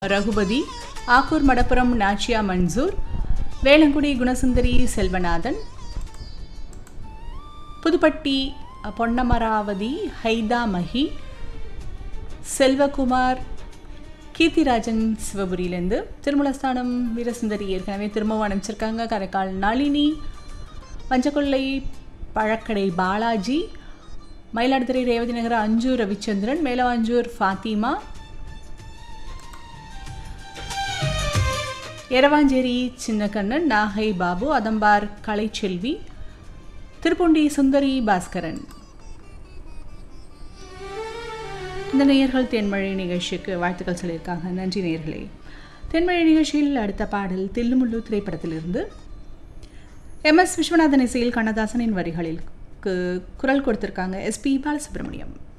ரகுபதி ஆக்கூர் மடப்புரம் நாச்சியா மன்சூர் வேளங்குடி குணசுந்தரி செல்வநாதன் புதுப்பட்டி பொன்னமராவதி ஹைதா மஹி செல்வகுமார் கீர்த்திராஜன் சிவபுரியிலேருந்து திருமலஸ்தானம் வீரசுந்தரி ஏற்கனவே திரும்பவும் அனுப்பிச்சிருக்காங்க காரைக்கால் நளினி மஞ்சக்கொள்ளை பழக்கடை பாலாஜி மயிலாடுதுறை ரேவதி நகர அஞ்சூர் ரவிச்சந்திரன் மேலவாஞ்சூர் ஃபாத்திமா எரவாஞ்சேரி சின்னக்கண்ணன் நாகை பாபு அதம்பார் கலைச்செல்வி திருப்பூண்டி சுந்தரி பாஸ்கரன் இந்த நேயர்கள் தென்மழை நிகழ்ச்சிக்கு வாழ்த்துக்கள் சொல்லியிருக்காங்க நன்றி நேயர்களே தென்மழை நிகழ்ச்சியில் அடுத்த பாடல் தில்லுமுள்ளு திரைப்படத்திலிருந்து எம் எஸ் விஸ்வநாதன் இசையில் கண்ணதாசனின் வரிகளில் கு- குரல் கொடுத்திருக்காங்க எஸ்பி பாலசுப்ரமணியம்